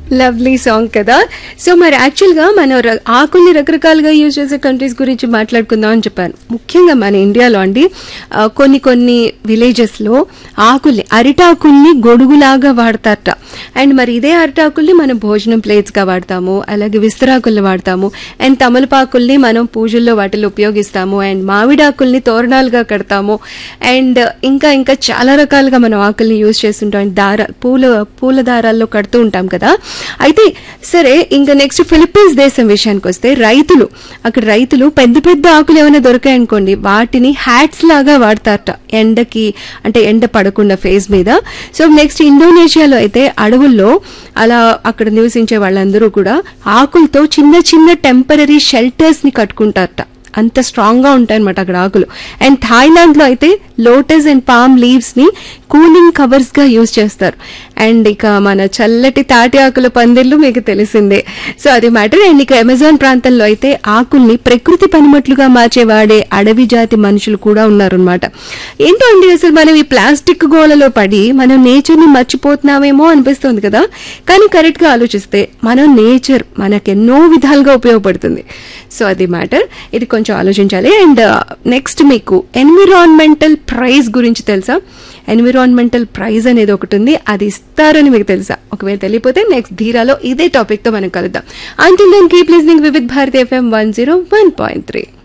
lovely song కదా so మరి యాక్చువల్గా మన ర- ఆకుల్ని రకరకాలుగా యూజ్ చేసే కంట్రీస్ గురించి మాట్లాడుకుందాం అని చెప్పాను ముఖ్యంగా మన ఇండియాలో అండి ఆ, కొన్ని కొన్ని విలేజెస్లో ఆకుల్ని అరిటాకుల్ని గొడుగులాగా వాడతారట అండ్ మరి ఇదే అరిటాకుల్ని మనం భోజనం ప్లేట్స్గా వాడతాము అలాగే విస్తరాకుల్ని వాడతాము అండ్ తమలపాకుల్ని మనం పూజల్లో వాటిలో ఉపయోగిస్తాము అండ్ మామిడాకుల్ని తోరణాలుగా కడతాము అండ్ ఇంకా ఇంకా చాలా రకాలుగా మనం ఆకుల్ని యూజ్ చేస్తుంటాం అండ్ దార పూల పూల దారాల్లో కడుతూ ఉంటాం కదా అయితే సరే ఇంకా నెక్స్ట్ ఫిలిప్పీన్స్ దేశం విషయానికి వస్తే రైతులు అక్కడ రైతులు పెద్ద పెద్ద ఆకులు ఏమైనా దొరికాయనుకోండి వాటిని హ్యాట్స్ లాగా వాడతారట ఎండకి అంటే ఎండ పడకుండా ఫేస్ మీద సో నెక్స్ట్ ఇండోనేషియాలో అయితే అడవుల్లో అలా అక్కడ నివసించే వాళ్ళందరూ కూడా ఆకులతో చిన్న చిన్న టెంపరీ షెల్టర్స్ ని కట్టుకుంటారట అంత స్ట్రాంగ్ గా ఉంటాయి అనమాట అక్కడ ఆకులు అండ్ థాయిలాండ్ లో అయితే లోటస్ అండ్ పామ్ లీవ్స్ ని కూలింగ్ కవర్స్ గా యూజ్ చేస్తారు అండ్ ఇక మన చల్లటి తాటి ఆకుల పందిర్లు మీకు తెలిసిందే సో అది మ్యాటర్ అండ్ ఇక అమెజాన్ ప్రాంతంలో అయితే ఆకుల్ని ప్రకృతి పనిముట్లుగా మార్చే వాడే అడవి జాతి మనుషులు కూడా ఉన్నారనమాట ఏంటో అండి అసలు మనం ఈ ప్లాస్టిక్ గోలలో పడి మనం నేచర్ ని మర్చిపోతున్నామేమో అనిపిస్తుంది కదా కానీ కరెక్ట్ గా ఆలోచిస్తే మనం నేచర్ మనకెన్నో విధాలుగా ఉపయోగపడుతుంది సో అది మ్యాటర్ ఇది కొంచెం ఆలోచించాలి అండ్ నెక్స్ట్ మీకు ఎన్విరాన్మెంటల్ ప్రైజ్ గురించి తెలుసా ఎన్విరాన్మెంటల్ ప్రైజ్ అనేది ఒకటి ఉంది అది ఇస్తారని మీకు తెలుసా ఒకవేళ తెలియపోతే నెక్స్ట్ ధీరాలో ఇదే టాపిక్ తో మనం కలుద్దాం until then keep listening Vividh Bharati FM one zero one point three